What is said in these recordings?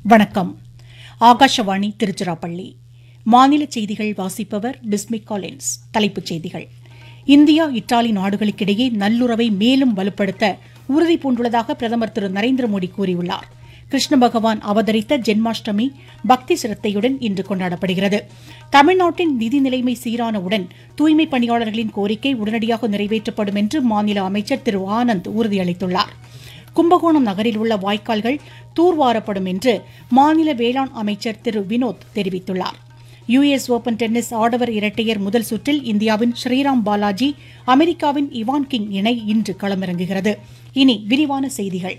வணக்கம் ஆகாஷவாணி திருச்சிராப்பள்ளி மாநில செய்திகள் வாசிப்பவர் பிஸ்மிக் காலின்ஸ் தலைப்புச் செய்திகள் இந்தியா இத்தாலி நாடுகளுக்கிடையே நல்லுறவை மேலும் வலுப்படுத்த உறுதி பூண்டுள்ளதாக பிரதமர் திரு நரேந்திர மோடி கூறியுள்ளார் கிருஷ்ண பகவான் அவதரித்த ஜென்மாஷ்டமி பக்தி சிரத்தையுடன் இன்று கொண்டாடப்படுகிறது தமிழ்நாட்டின் நிதி நிலைமை சீரானவுடன் தூய்மை பணியாளர்களின் கோரிக்கை உடனடியாக நிறைவேற்றப்படும் என்று மாநில அமைச்சர் திரு ஆனந்த் உறுதியளித்துள்ளார் கும்பகோணம் நகரில் உள்ள வாய்க்கால்கள் தூர்வாரப்படும் என்று மாநில வேளாண் அமைச்சர் திரு வினோத் தெரிவித்துள்ளார் யுஎஸ் ஓபன் டென்னிஸ் ஆடவர் இரட்டையர் முதல் சுற்றில் இந்தியாவின் ஸ்ரீராம் பாலாஜி அமெரிக்காவின் இவான் கிங் இணை இன்று களமிறங்குகிறது இனி விரிவான செய்திகள்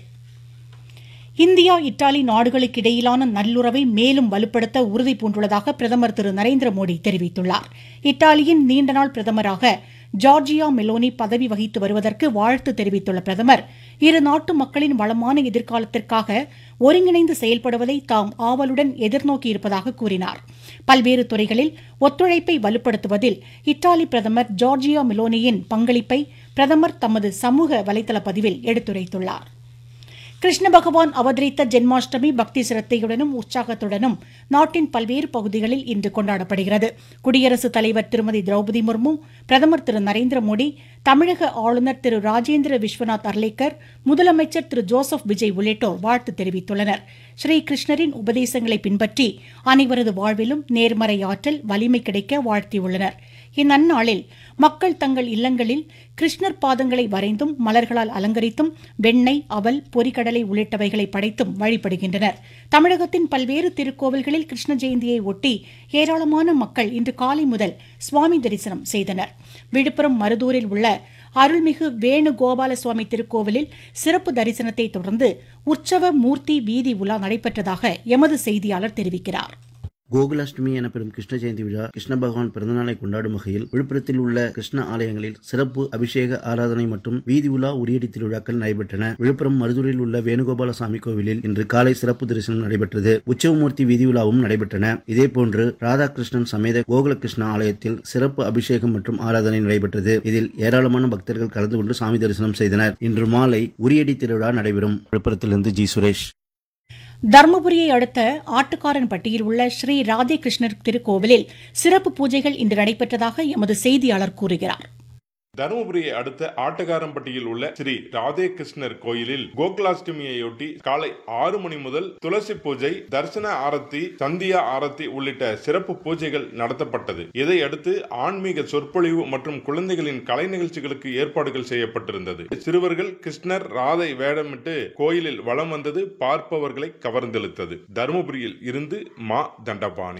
இந்தியா இத்தாலி நாடுகளுக்கு இடையிலான நல்லுறவை மேலும் வலுப்படுத்த உறுதி பூண்டுள்ளதாக பிரதமர் திரு நரேந்திர மோடி தெரிவித்துள்ளார் இத்தாலியின் நீண்டநாள் பிரதமராக ஜார்ஜியா மெலோனி பதவி வகித்து வருவதற்கு வாழ்த்து தெரிவித்துள்ள பிரதமர் இரு நாட்டு மக்களின் வளமான எதிர்காலத்திற்காக ஒருங்கிணைந்து செயல்படுவதை தாம் ஆவலுடன் எதிர்நோக்கியிருப்பதாக கூறினார் பல்வேறு துறைகளில் ஒத்துழைப்பை வலுப்படுத்துவதில் இத்தாலி பிரதமர் ஜார்ஜியா மெலோனியின் பங்களிப்பை பிரதமர் தமது சமூக வலைதள பதிவில் எடுத்துரைத்துள்ளார் கிருஷ்ண பகவான் அவதரித்த ஜென்மாஷ்டமி பக்தி சிரத்தையுடனும் உற்சாகத்துடனும் நாட்டின் பல்வேறு பகுதிகளில் இன்று கொண்டாடப்படுகிறது குடியரசுத் தலைவர் திருமதி திரௌபதி முர்மு பிரதமர் திரு நரேந்திர மோடி தமிழக ஆளுநர் திரு ராஜேந்திர விஸ்வநாத் அர்லேக்கர் முதலமைச்சர் திரு ஜோசப் விஜய் உள்ளிட்டோர் வாழ்த்து தெரிவித்துள்ளனர் ஸ்ரீ கிருஷ்ணரின் உபதேசங்களை பின்பற்றி அனைவரது வாழ்விலும் நேர்மறை ஆற்றல் வலிமை கிடைக்க வாழ்த்தியுள்ளனர் இந்நன்னாளில் மக்கள் தங்கள் இல்லங்களில் கிருஷ்ணர் பாதங்களை வரைந்தும் மலர்களால் அலங்கரித்தும் வெண்ணெய் அவல் பொரிகடலை உள்ளிட்டவைகளை படைத்தும் வழிபடுகின்றனர் தமிழகத்தின் பல்வேறு திருக்கோவில்களில் கிருஷ்ண ஜெயந்தியை ஒட்டி ஏராளமான மக்கள் இன்று காலை முதல் சுவாமி தரிசனம் செய்தனர் விழுப்புரம் மருதூரில் உள்ள அருள்மிகு வேணுகோபால சுவாமி திருக்கோவிலில் சிறப்பு தரிசனத்தை தொடர்ந்து உற்சவ மூர்த்தி வீதி உலா நடைபெற்றதாக எமது செய்தியாளர் தெரிவிக்கிறார் கோகுலாஷ்டமி எனப்படும் கிருஷ்ண ஜெயந்தி விழா கிருஷ்ண பகவான் பிறந்தநாளை கொண்டாடும் வகையில் விழுப்புரத்தில் உள்ள கிருஷ்ண ஆலயங்களில் சிறப்பு அபிஷேக ஆராதனை மற்றும் வீதி உலா உரியடி திருவிழாக்கள் நடைபெற்றன விழுப்புரம் மருதூரில் உள்ள வேணுகோபால சாமி கோவிலில் இன்று காலை சிறப்பு தரிசனம் நடைபெற்றது உற்சவமூர்த்தி வீதி உலாவும் நடைபெற்றன இதேபோன்று ராதாகிருஷ்ணன் சமேத கோகுலகிருஷ்ண ஆலயத்தில் சிறப்பு அபிஷேகம் மற்றும் ஆராதனை நடைபெற்றது இதில் ஏராளமான பக்தர்கள் கலந்து கொண்டு சாமி தரிசனம் செய்தனர் இன்று மாலை உரியடி திருவிழா நடைபெறும் விழுப்புரத்திலிருந்து ஜி சுரேஷ் தருமபுரியை அடுத்த ஆட்டுக்காரன்பட்டியில் உள்ள ஸ்ரீ ராதே கிருஷ்ணர் திருக்கோவிலில் சிறப்பு பூஜைகள் இன்று நடைபெற்றதாக எமது செய்தியாளர் கூறுகிறார் தருமபுரியை அடுத்த ஆட்டகாரம்பட்டியில் உள்ள ஸ்ரீ ராதே கிருஷ்ணர் கோயிலில் கோகுலாஷ்டமியையொட்டி காலை ஆறு மணி முதல் துளசி பூஜை தரிசன ஆரத்தி சந்தியா ஆரத்தி உள்ளிட்ட சிறப்பு பூஜைகள் நடத்தப்பட்டது இதையடுத்து ஆன்மீக சொற்பொழிவு மற்றும் குழந்தைகளின் கலை நிகழ்ச்சிகளுக்கு ஏற்பாடுகள் செய்யப்பட்டிருந்தது சிறுவர்கள் கிருஷ்ணர் ராதை வேடமிட்டு கோயிலில் வலம் வந்தது பார்ப்பவர்களை கவர்ந்தெழுத்தது தருமபுரியில் இருந்து மா தண்டபாணி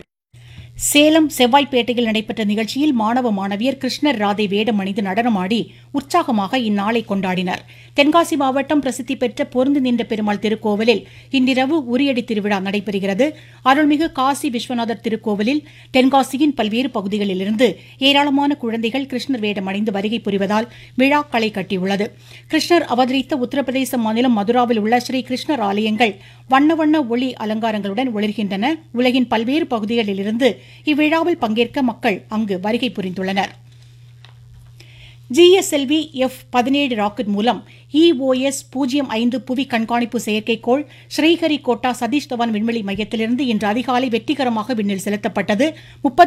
சேலம் செவ்வாய்ப்பேட்டையில் நடைபெற்ற நிகழ்ச்சியில் மாணவ மாணவியர் கிருஷ்ணர் ராதை வேடம் அணிந்து நடனமாடி உற்சாகமாக இந்நாளை கொண்டாடினர் தென்காசி மாவட்டம் பிரசித்தி பெற்ற பொருந்து நின்ற பெருமாள் திருக்கோவிலில் இன்றிரவு உரியடி திருவிழா நடைபெறுகிறது அருள்மிகு காசி விஸ்வநாதர் திருக்கோவிலில் தென்காசியின் பல்வேறு பகுதிகளிலிருந்து ஏராளமான குழந்தைகள் கிருஷ்ணர் வேடம் அணிந்து வருகை புரிவதால் விழா களை கட்டியுள்ளது கிருஷ்ணர் அவதரித்த உத்தரப்பிரதேச மாநிலம் மதுராவில் உள்ள ஸ்ரீ கிருஷ்ணர் ஆலயங்கள் வண்ண வண்ண ஒளி அலங்காரங்களுடன் ஒளிர்கின்றன உலகின் பல்வேறு பகுதிகளிலிருந்து இவ்விழாவில் பங்கேற்க மக்கள் அங்கு வருகை புரிந்துள்ளனர் ஜிஎஸ்எல்வி எஃப் பதினேழு ராக்கெட் மூலம் இஓஎஸ் பூஜ்ஜியம் ஐந்து புவி கண்காணிப்பு செயற்கைக்கோள் ஸ்ரீஹரிகோட்டா சதீஷ் தவான் விண்வெளி மையத்திலிருந்து இன்று அதிகாலை வெற்றிகரமாக விண்ணில் செலுத்தப்பட்டது